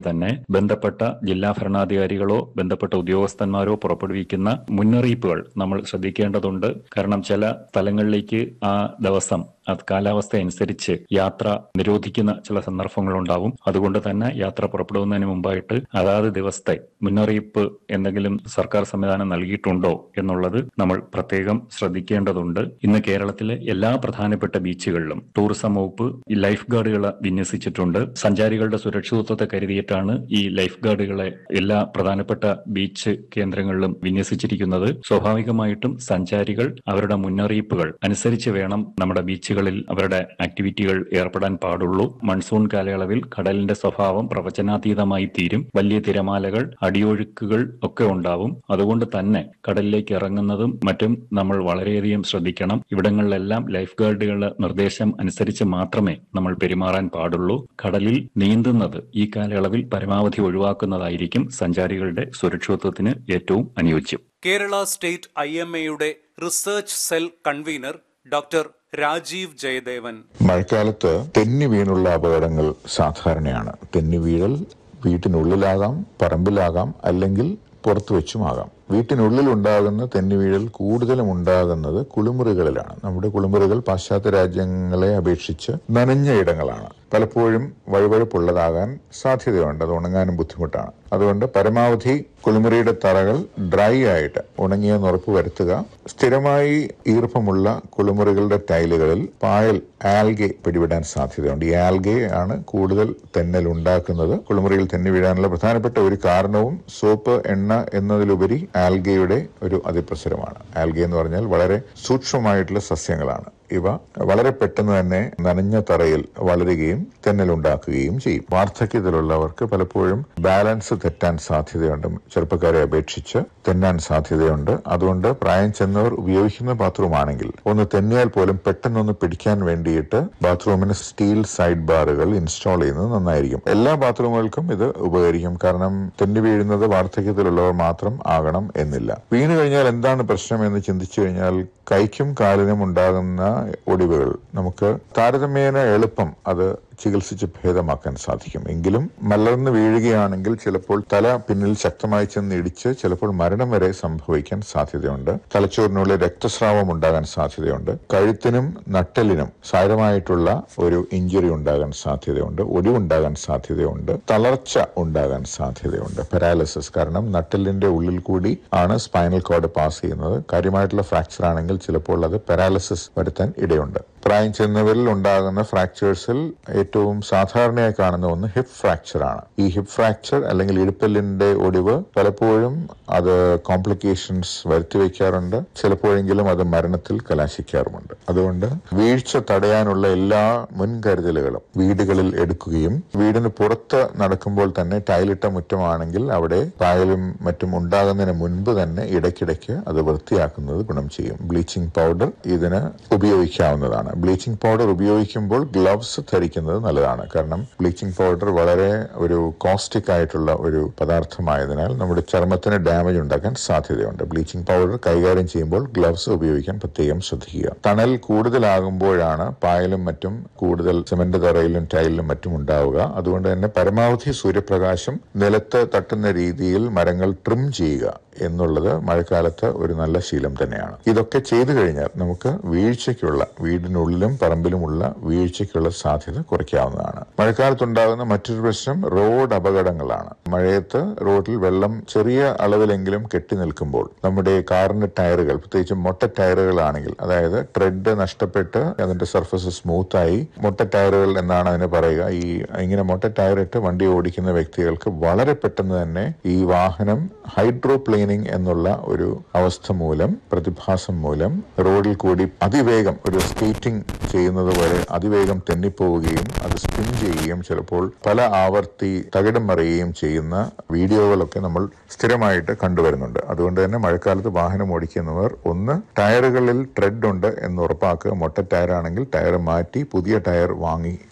തന്നെ ബന്ധപ്പെട്ട ജില്ലാ ഭരണാധികാരികളോ ബന്ധപ്പെട്ട ഉദ്യോഗസ്ഥന്മാരോ പുറപ്പെടുവിക്കുന്ന മുന്നറിയിപ്പുകൾ നമ്മൾ ശ്രദ്ധിക്കേണ്ടതുണ്ട് കാരണം ചില സ്ഥലങ്ങളിലേക്ക് ആ ദിവസം അത് കാലാവസ്ഥ അനുസരിച്ച് യാത്ര നിരോധിക്കുന്ന ചില സന്ദർഭങ്ങളുണ്ടാവും അതുകൊണ്ട് തന്നെ യാത്ര പുറപ്പെടുന്നതിന് മുമ്പായിട്ട് അതാത് ദിവസത്തെ മുന്നറിയിപ്പ് എന്തെങ്കിലും സർക്കാർ സംവിധാനം നൽകിയിട്ടുണ്ടോ എന്നുള്ളത് നമ്മൾ പ്രത്യേകം ശ്രദ്ധിക്കേണ്ടതുണ്ട് ഇന്ന് കേരളത്തിലെ എല്ലാ പ്രധാനപ്പെട്ട ബീച്ചുകളിലും ടൂറിസം വകുപ്പ് ഈ ലൈഫ് ഗാർഡുകളെ വിന്യസിച്ചിട്ടുണ്ട് സഞ്ചാരികളുടെ സുരക്ഷിതത്വത്തെ കരുതിയിട്ടാണ് ഈ ലൈഫ് ഗാർഡുകളെ എല്ലാ പ്രധാനപ്പെട്ട ബീച്ച് കേന്ദ്രങ്ങളിലും വിന്യസിച്ചിരിക്കുന്നത് സ്വാഭാവികമായിട്ടും സഞ്ചാരികൾ അവരുടെ മുന്നറിയിപ്പുകൾ അനുസരിച്ച് വേണം നമ്മുടെ ബീച്ചുകളിൽ അവരുടെ ആക്ടിവിറ്റികൾ ഏർപ്പെടാൻ പാടുള്ളൂ മൺസൂൺ കാലയളവിൽ കടലിന്റെ സ്വഭാവം പ്രവചനാതീതമായി തീരും വലിയ തിരമാലകൾ അടിയൊഴുക്കുകൾ ഒക്കെ ഉണ്ടാവും അതുകൊണ്ട് തന്നെ കടലിലേക്ക് ഇറങ്ങുന്നതും മറ്റും നമ്മൾ വളരെയധികം ശ്രദ്ധിക്കണം ഇവിടങ്ങളിലെല്ലാം ലൈഫ് ഗാർഡുകളുടെ നിർദ്ദേശം അനുസരിച്ച് മാത്രമേ നമ്മൾ പെരുമാറാൻ പാടുള്ളൂ കടലിൽ നീന്തുന്നത് ഈ കാലയളവിൽ പരമാവധി ഒഴിവാക്കുന്നതായിരിക്കും സഞ്ചാരികളുടെ സുരക്ഷിതത്വത്തിന് ഏറ്റവും അനുയോജ്യം കേരള സ്റ്റേറ്റ് ഐ എം എയുടെ research cell convener doctor Rajeev Jayadevan മഴക്കാലത്ത് തെന്നി വീണുള്ള അപകടങ്ങൾ സാധാരണയാണ് തെന്നി വീഴൽ വീട്ടിനുള്ളിലാകാം പറമ്പിലാകാം അല്ലെങ്കിൽ പുറത്തു വെച്ചുമാകാം വീട്ടിനുള്ളിൽ ഉണ്ടാകുന്ന തെന്നി വീഴൽ കൂടുതലും ഉണ്ടാകുന്നത് കുളിമുറികളിലാണ് നമ്മുടെ കുളിമുറികൾ പാശ്ചാത്യ രാജ്യങ്ങളെ അപേക്ഷിച്ച് നനഞ്ഞ ഇടങ്ങളാണ് പലപ്പോഴും വഴുവഴുപ്പുള്ളതാകാൻ സാധ്യതയുണ്ട് അത് ഉണങ്ങാനും ബുദ്ധിമുട്ടാണ് അതുകൊണ്ട് പരമാവധി കുളിമുറിയുടെ തറകൾ ഡ്രൈ ആയിട്ട് ഉണങ്ങിയെന്ന് ഉറപ്പ് വരുത്തുക സ്ഥിരമായി ഈർപ്പമുള്ള കുളിമുറികളുടെ ടൈലുകളിൽ പായൽ ആൽഗെ പിടിപെടാൻ സാധ്യതയുണ്ട് ഈ ആൽഗെ ആണ് കൂടുതൽ തെന്നൽ ഉണ്ടാക്കുന്നത് കുളിമുറിയിൽ തെന്നി വീഴാനുള്ള പ്രധാനപ്പെട്ട ഒരു കാരണവും സോപ്പ് എണ്ണ എന്നതിലുപരി ആൽഗയുടെ ഒരു അതിപ്രസരമാണ് ആൽഗെ എന്ന് പറഞ്ഞാൽ വളരെ സൂക്ഷ്മമായിട്ടുള്ള സസ്യങ്ങളാണ് ഇവ വളരെ പെട്ടെന്ന് തന്നെ നനഞ്ഞ തറയിൽ വളരുകയും തെന്നലുണ്ടാക്കുകയും ചെയ്യും വാർദ്ധക്യത്തിലുള്ളവർക്ക് പലപ്പോഴും ബാലൻസ് തെറ്റാൻ സാധ്യതയുണ്ട് ചെറുപ്പക്കാരെ അപേക്ഷിച്ച് തെന്നാൻ സാധ്യതയുണ്ട് അതുകൊണ്ട് പ്രായം ചെന്നവർ ഉപയോഗിക്കുന്ന ബാത്റൂം ആണെങ്കിൽ ഒന്ന് തെന്നിയാൽ പോലും പെട്ടെന്നൊന്ന് പിടിക്കാൻ വേണ്ടിയിട്ട് ബാത്റൂമിന് സ്റ്റീൽ സൈഡ് ബാറുകൾ ഇൻസ്റ്റാൾ ചെയ്യുന്നത് നന്നായിരിക്കും എല്ലാ ബാത്റൂമുകൾക്കും ഇത് ഉപകരിക്കും കാരണം തെന്നി വീഴുന്നത് വാർദ്ധക്യത്തിലുള്ളവർ മാത്രം ആകണം എന്നില്ല വീണു കഴിഞ്ഞാൽ എന്താണ് പ്രശ്നം എന്ന് ചിന്തിച്ചു കഴിഞ്ഞാൽ കൈക്കും കാലിനും ഉണ്ടാകുന്ന ഒടിവുകൾ നമുക്ക് താരതമ്യേന എളുപ്പം അത് ചികിത്സിച്ച് ഭേദമാക്കാൻ സാധിക്കും എങ്കിലും മലർന്ന് വീഴുകയാണെങ്കിൽ ചിലപ്പോൾ തല പിന്നിൽ ശക്തമായി ചെന്ന് ഇടിച്ച് ചിലപ്പോൾ മരണം വരെ സംഭവിക്കാൻ സാധ്യതയുണ്ട് തലച്ചോറിനുള്ളിൽ രക്തസ്രാവം ഉണ്ടാകാൻ സാധ്യതയുണ്ട് കഴുത്തിനും നട്ടലിനും സാരമായിട്ടുള്ള ഒരു ഇഞ്ചുറി ഉണ്ടാകാൻ സാധ്യതയുണ്ട് ഒടിവുണ്ടാകാൻ സാധ്യതയുണ്ട് തളർച്ച ഉണ്ടാകാൻ സാധ്യതയുണ്ട് പാരാലിസിസ് കാരണം നട്ടലിന്റെ ഉള്ളിൽ കൂടി ആണ് സ്പൈനൽ കോഡ് പാസ് ചെയ്യുന്നത് കാര്യമായിട്ടുള്ള ഫ്രാക്ചർ ആണെങ്കിൽ ചിലപ്പോൾ അത് പാരാലിസിസ് വരുത്താൻ ഇടയുണ്ട് പ്രായം ചെന്നവരിൽ ഉണ്ടാകുന്ന ഫ്രാക്ചേഴ്സിൽ ഏറ്റവും സാധാരണയായി കാണുന്ന ഒന്ന് ഹിപ്പ് ഫ്രാക്ചർ ആണ് ഈ ഹിപ്പ് ഫ്രാക്ചർ അല്ലെങ്കിൽ ഇടുപ്പല്ലിന്റെ ഒടിവ് പലപ്പോഴും അത് കോംപ്ലിക്കേഷൻസ് വരുത്തി വയ്ക്കാറുണ്ട് ചിലപ്പോഴെങ്കിലും അത് മരണത്തിൽ കലാശിക്കാറുമുണ്ട് അതുകൊണ്ട് വീഴ്ച തടയാനുള്ള എല്ലാ മുൻകരുതലുകളും വീടുകളിൽ എടുക്കുകയും വീടിന് പുറത്ത് നടക്കുമ്പോൾ തന്നെ ടൈലിട്ട മുറ്റമാണെങ്കിൽ അവിടെ പായലും മറ്റും ഉണ്ടാകുന്നതിന് മുൻപ് തന്നെ ഇടയ്ക്കിടയ്ക്ക് അത് വൃത്തിയാക്കുന്നത് ഗുണം ചെയ്യും ബ്ലീച്ചിങ് പൗഡർ ഇതിന് ഉപയോഗിക്കാവുന്നതാണ് ബ്ലീച്ചിങ് പൗഡർ ഉപയോഗിക്കുമ്പോൾ ഗ്ലവ്സ് ധരിക്കുന്നത് നല്ലതാണ് കാരണം ബ്ലീച്ചിങ് പൗഡർ വളരെ ഒരു കോസ്റ്റിക് ആയിട്ടുള്ള ഒരു പദാർത്ഥമായതിനാൽ നമ്മുടെ ചർമ്മത്തിന് ഡാമേജ് ഉണ്ടാക്കാൻ സാധ്യതയുണ്ട് ബ്ലീച്ചിങ് പൗഡർ കൈകാര്യം ചെയ്യുമ്പോൾ ഗ്ലവ്സ് ഉപയോഗിക്കാൻ പ്രത്യേകം ശ്രദ്ധിക്കുക തണൽ കൂടുതലാകുമ്പോഴാണ് പായലും മറ്റും കൂടുതൽ സിമന്റ് തറയിലും ടൈലിലും മറ്റും ഉണ്ടാവുക അതുകൊണ്ട് തന്നെ പരമാവധി സൂര്യപ്രകാശം നിലത്ത് തട്ടുന്ന രീതിയിൽ മരങ്ങൾ ട്രിം ചെയ്യുക എന്നുള്ളത് മഴക്കാലത്ത് ഒരു നല്ല ശീലം തന്നെയാണ് ഇതൊക്കെ ചെയ്തു കഴിഞ്ഞാൽ നമുക്ക് വീഴ്ചയ്ക്കുള്ള വീടിനുള്ളിലും പറമ്പിലുമുള്ള വീഴ്ചയ്ക്കുള്ള സാധ്യത കുറയ്ക്കാവുന്നതാണ് മഴക്കാലത്തുണ്ടാകുന്ന മറ്റൊരു പ്രശ്നം റോഡ് അപകടങ്ങളാണ് മഴയത്ത് റോഡിൽ വെള്ളം ചെറിയ അളവിലെങ്കിലും കെട്ടി നിൽക്കുമ്പോൾ നമ്മുടെ കാറിന്റെ ടയറുകൾ പ്രത്യേകിച്ച് മൊട്ട ടയറുകളാണെങ്കിൽ അതായത് ട്രെഡ് നഷ്ടപ്പെട്ട് അതിന്റെ സർഫസ് സ്മൂത്തായി മൊട്ട ടയറുകൾ എന്നാണ് അതിന് പറയുക ഈ ഇങ്ങനെ മൊട്ട ടയർ ഇട്ട് വണ്ടി ഓടിക്കുന്ന വ്യക്തികൾക്ക് വളരെ പെട്ടെന്ന് തന്നെ ഈ വാഹനം ഹൈഡ്രോപ്ലെയിനിങ് എന്നുള്ള ഒരു അവസ്ഥ മൂലം പ്രതിഭാസം മൂലം റോഡിൽ കൂടി അതിവേഗം ഒരു സ്കേറ്റിംഗ് ചെയ്യുന്നത് പോലെ അതിവേഗം തെന്നിപ്പോവുകയും അത് സ്പിൻ ചെയ്യുകയും ചിലപ്പോൾ പല ആവർത്തി തകിടം മറിയുകയും ചെയ്യുന്ന വീഡിയോകളൊക്കെ നമ്മൾ സ്ഥിരമായിട്ട് കണ്ടുവരുന്നുണ്ട് അതുകൊണ്ട് തന്നെ മഴക്കാലത്ത് വാഹനം ഓടിക്കുന്നവർ ഒന്ന് ടയറുകളിൽ ട്രെഡ് ഉണ്ട് എന്ന് ഉറപ്പാക്കുക മൊട്ട ടയർ ആണെങ്കിൽ ടയർ മാറ്റി പുതിയ ടയർ വാങ്ങി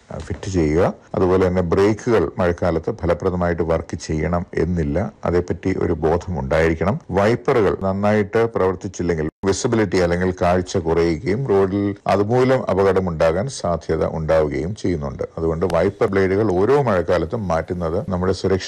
അഹ് ഫിറ്റ് ചെയ്യുക അതുപോലെ തന്നെ ബ്രേക്കുകൾ മഴക്കാലത്ത് ഫലപ്രദമായിട്ട് വർക്ക് ചെയ്യണം എന്നില്ല അതേപ്പറ്റി ഒരു ബോധം ഉണ്ടായിരിക്കണം വൈപ്പറുകൾ നന്നായിട്ട് പ്രവർത്തിച്ചില്ലെങ്കിൽ വിസിബിലിറ്റി അല്ലെങ്കിൽ കാഴ്ച കുറയുകയും റോഡിൽ അതുമൂലം അപകടം ഉണ്ടാകാൻ സാധ്യത ഉണ്ടാവുകയും ചെയ്യുന്നുണ്ട് അതുകൊണ്ട് വൈപ്പർ ബ്ലേഡുകൾ ഓരോ മഴക്കാലത്തും മാറ്റുന്നത് നമ്മുടെ സുരക്ഷ